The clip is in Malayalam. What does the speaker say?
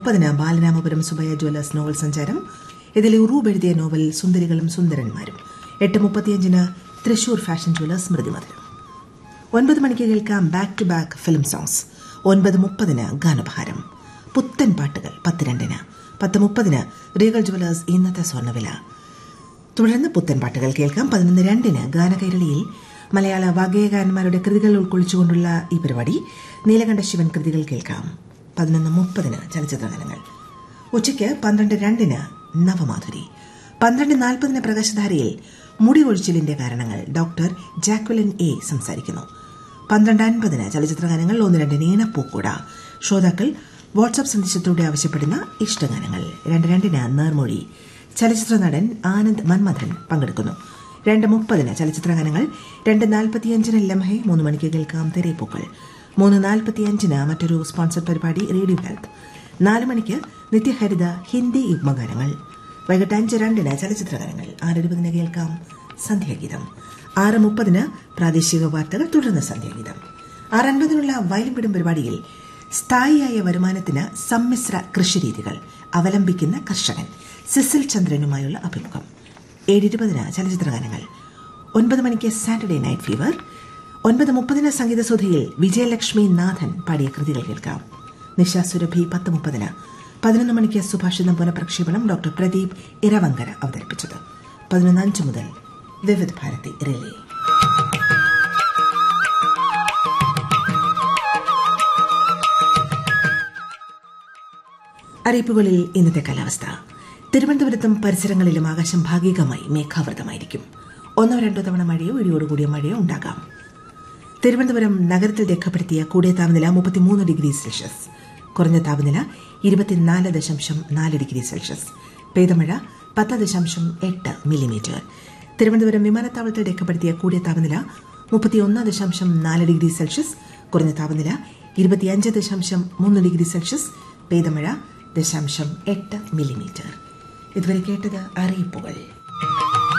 മുപ്പതിന് ബാലരാമപുരം സുബയ്യ ജ്വല്ലേഴ്സ് നോവൽ സഞ്ചാരം ഇതിലെ ഉറൂബ് എഴുതിയ നോവൽ സുന്ദരികളും സുന്ദരന്മാരും എട്ട് മുപ്പത്തിയഞ്ചിന് തൃശൂർ ഫാഷൻ ജ്വല്ലേഴ്സ് സ്മൃതിമധുരം ഒൻപത് മണിക്ക് കേൾക്കാം back to back film songs ഒൻപത് മുപ്പതിന് ഗാനഭാരം പുത്തൻ പാട്ടുകൾ പത്ത് രണ്ടിന് പത്ത് മുപ്പതിന് റീഗൽ ജ്വല്ലേഴ്സ് ഇന്നത്തെ സ്വർണ്ണവില തുടർന്ന് പുത്തൻ പാട്ടുകൾ കേൾക്കാം പതിനൊന്ന് രണ്ടിന് ഗാനകൈരളിയിൽ മലയാള വാഗ്ഗേയകാരന്മാരുടെ കൃതികൾ ഉൾക്കൊള്ളിച്ചുകൊണ്ടുള്ള ഈ പരിപാടി നീലകണ്ഠ ശിവൻ കൃതികൾ കേൾക്കാം പതിനൊന്ന് മുപ്പതിന് ചലച്ചിത്ര ഗാനങ്ങൾ ഉച്ചയ്ക്ക് പന്ത്രണ്ട് രണ്ടിന് നവമാധുരി പന്ത്രണ്ട് നാൽപ്പതിന് പ്രകാശധാരയിൽ മുടി ഒഴിച്ചിലിന്റെ കാരണങ്ങൾ ഡോക്ടർ ജാക്വലിൻ എ സംസാരിക്കുന്നു പന്ത്രണ്ട് അൻപതിന് ചലച്ചിത്ര ഗാനങ്ങൾ ഒന്ന് രണ്ടിന് ഈണപ്പൂക്കൂട ശ്രോതാക്കൾ വാട്സ്ആപ്പ് സന്ദേശത്തോടെ ആവശ്യപ്പെടുന്ന ഇഷ്ടഗാനങ്ങൾ രണ്ട് രണ്ടിന് നേർമൊഴി ചലച്ചിത്ര നടൻ ആനന്ദ് മന്മഥൻ പങ്കെടുക്കുന്നു രണ്ട് മുപ്പതിന് ചലച്ചിത്ര ഗാനങ്ങൾ രണ്ട് നാൽപ്പത്തിയഞ്ചിന് ലംഹെ മൂന്ന് മണിക്ക് കേൾക്കാം തെരേപ്പൂക്കൾ മൂന്ന് നാൽപ്പത്തിയഞ്ചിന് മറ്റൊരു സ്പോൺസർ പരിപാടി റേഡിയോ ഹെൽത്ത് നാല് മണിക്ക് നിത്യഹരിത ഹിന്ദി യുഗ്മഗാനങ്ങൾ വൈകിട്ട് അഞ്ച് രണ്ടിന് ചലച്ചിത്ര ഗാനങ്ങൾ ആറ് ഇരുപതിന് കേൾക്കാം സന്ധ്യാഗീതം ആറ് മുപ്പതിന് പ്രാദേശിക വാർത്തകൾ തുടർന്ന് സന്ധ്യാഗീതം ആറ് അൻപതിനുള്ള വയലും വിടും പരിപാടിയിൽ സ്ഥായിയായ വരുമാനത്തിന് സമ്മിശ്ര കൃഷിരീതികൾ അവലംബിക്കുന്ന കർഷകൻ സിസിൽ ചന്ദ്രനുമായുള്ള അഭിമുഖം ഏഴ് ഇരുപതിന് ചലച്ചിത്ര ഗാനങ്ങൾ ഒൻപത് മണിക്ക് സാറ്റർഡേ നൈറ്റ് ഫീവർ ഒൻപത് മുപ്പതിന് സംഗീതസുധയിൽ വിജയലക്ഷ്മി നാഥൻ പാടിയ കൃതികൾ കേൾക്കാം നിശ സുരഭി പത്ത് മുപ്പതിന് പതിനൊന്ന് മണിക്ക് സുഭാഷിതം പുനഃപ്രക്ഷേപണം ഡോക്ടർ പ്രദീപ് ഇരവങ്കര അവതരിപ്പിച്ചത് പതിനൊന്ന് അഞ്ച് മുതൽ വിവിധ ഭാരതി റിലേ അറിയിപ്പുകളിൽ ഇന്നത്തെ കാലാവസ്ഥ തിരുവനന്തപുരത്തും പരിസരങ്ങളിലും ആകാശം ഭാഗികമായി മേഘാവൃതമായിരിക്കും ഒന്നോ രണ്ടോ തവണ മഴയോ ഇടിയോടുകൂടിയ മഴയോ ഉണ്ടാകാം തിരുവനന്തപുരം നഗരത്തിൽ രേഖപ്പെടുത്തിയ കൂടിയ താപനില മുപ്പത്തിമൂന്ന് ഡിഗ്രി സെൽഷ്യസ് കുറഞ്ഞ താപനില ഇരുപത്തിനാല് ദശാംശം നാല് ഡിഗ്രി സെൽഷ്യസ് പെയ്തമഴ പത്ത് ദശാംശം എട്ട് മില്ലിമീറ്റർ തിരുവനന്തപുരം വിമാനത്താവളത്തിൽ രേഖപ്പെടുത്തിയ കൂടിയ താപനില മുപ്പത്തിയൊന്ന് ദശാംശം നാല് ഡിഗ്രി സെൽഷ്യസ് കുറഞ്ഞ താപനില ഇരുപത്തിയഞ്ച് ദശാംശം മൂന്ന് ഡിഗ്രി സെൽഷ്യസ് പെയ്തമഴ ദശാംശം എട്ട് മില്ലിമീറ്റർ ഇതുവരെ കേട്ടത് അറിയിപ്പുകൾ